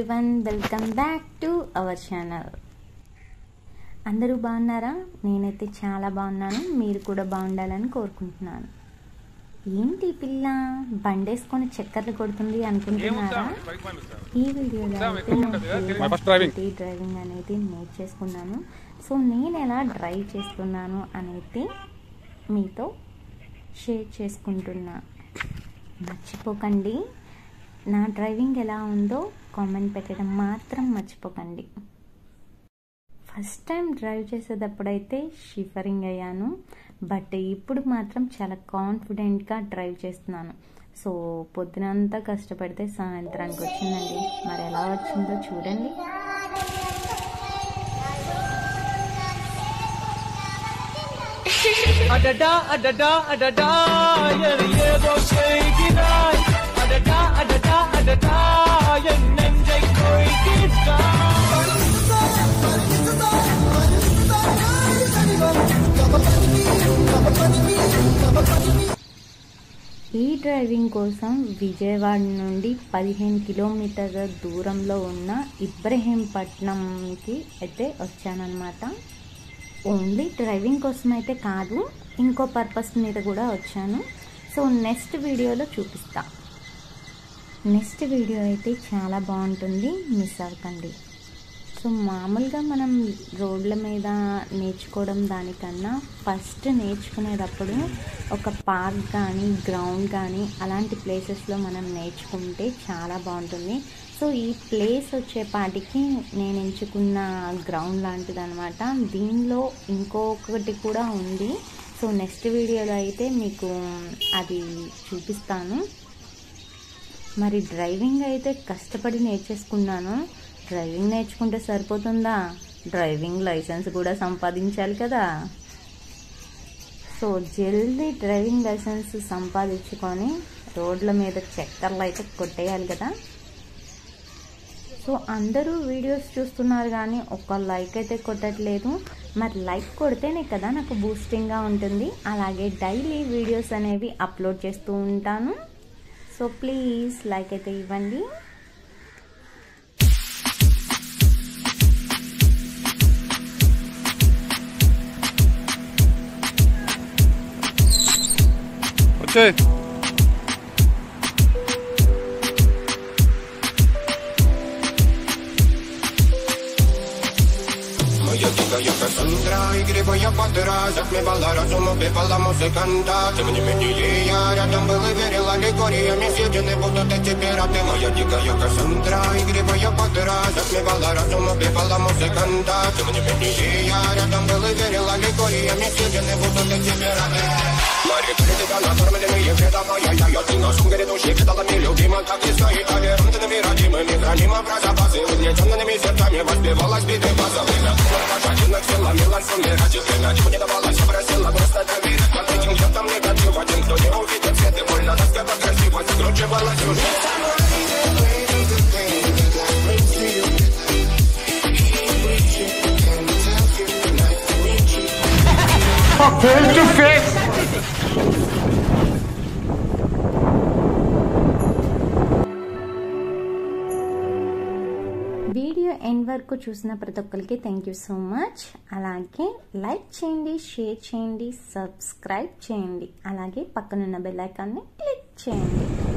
Everyone welcome back to our channel అందరూ బాగున్నారా నేనైతే చాలా బాగున్నాను మీరు కూడా బాగుండాలని కోరుకుంటున్నాను ఏంటి ఈ పిల్ల బండేసుకొని చక్కర్లు కొడుతుంది అనుకుంటున్నారా ఈ వీడియోలో అయితే My first driving. నేను డ్రైవింగ్ అనేది నేర్చేసుకున్నాను సో నేను ఎలా డ్రైవ్ చేస్తున్నాను అనేది మీతో షేర్ చేసుకుంటున్నా మర్చిపోకండి నా డ్రైవింగ్ ఎలా ఉందో కామెంట్ పెట్టడం మాత్రం మర్చిపోకండి ఫస్ట్ టైం డ్రైవ్ చేసేటప్పుడైతే షిఫరింగ్ అయ్యాను బట్ ఇప్పుడు మాత్రం చాలా కాన్ఫిడెంట్గా డ్రైవ్ చేస్తున్నాను సో పొద్దునంతా కష్టపడితే సాయంత్రానికి వచ్చిందండి మరి ఎలా వచ్చిందో చూడండి అడడా అడడా అడడా ఏదో செய்கிறாய் அடடா அடடா அடடா என் நெஞ்சை ఈ డ్రైవింగ్ కోసం విజయవాడ నుండి పదిహేను కిలోమీటర్ల దూరంలో ఉన్న ఇబ్రహీంపట్నంకి అయితే వచ్చానన్నమాట ఓన్లీ డ్రైవింగ్ కోసం అయితే కాదు ఇంకో పర్పస్ మీద కూడా వచ్చాను సో నెక్స్ట్ వీడియోలో చూపిస్తా నెక్స్ట్ వీడియో అయితే చాలా బాగుంటుంది మిస్ అవ్వకండి సో మామూలుగా మనం రోడ్ల మీద నేర్చుకోవడం దానికన్నా ఫస్ట్ నేర్చుకునేటప్పుడు ఒక పార్క్ కానీ గ్రౌండ్ కానీ అలాంటి ప్లేసెస్లో మనం నేర్చుకుంటే చాలా బాగుంటుంది సో ఈ ప్లేస్ వచ్చేపాటికి నేను ఎంచుకున్న గ్రౌండ్ లాంటిది అనమాట దీనిలో ఇంకొకటి కూడా ఉంది సో నెక్స్ట్ వీడియోలో అయితే మీకు అది చూపిస్తాను మరి డ్రైవింగ్ అయితే కష్టపడి నేర్చేసుకున్నాను డ్రైవింగ్ నేర్చుకుంటే సరిపోతుందా డ్రైవింగ్ లైసెన్స్ కూడా సంపాదించాలి కదా సో జల్దీ డ్రైవింగ్ లైసెన్స్ సంపాదించుకొని రోడ్ల మీద చక్కర్లు అయితే కొట్టేయాలి కదా సో అందరూ వీడియోస్ చూస్తున్నారు కానీ ఒక్క లైక్ అయితే కొట్టట్లేదు మరి లైక్ కొడితేనే కదా నాకు బూస్టింగ్గా ఉంటుంది అలాగే డైలీ వీడియోస్ అనేవి అప్లోడ్ చేస్తూ ఉంటాను సో ప్లీజ్ లైక్ అయితే ఇవ్వండి వచ్చే Moja dzika jaka Sandra i grywa подра Затмевала разум, убивала музыканта Тем не менее я рядом был и верила Легориями съедены будут эти пираты Моя дикая Кассандра и грива подра Затмевала разум, убивала музыканта Тем не менее я рядом был и верила Легориями съедены будут эти пираты Марик, тебя накормленные предавая Я, я, ты на сум грядущий Предалами любима, как и стоит Толерантными, родимыми Храним про запасы Угнетенными сердцами Воспевалась биты база Время Пожатинных сила, милан суммирать Время чего не давалось, я просила Просто доверить Под этим чертом негатив Один, кто не увидит свет И больно тоска по красиво Закручивалась сюжет video end వరకు చూసిన ప్రతి ఒక్కరికి థ్యాంక్ యూ సో మచ్ అలాగే లైక్ చేయండి షేర్ చేయండి సబ్స్క్రైబ్ చేయండి అలాగే పక్కనున్న బెల్ ఐకాన్ని క్లిక్ చేయండి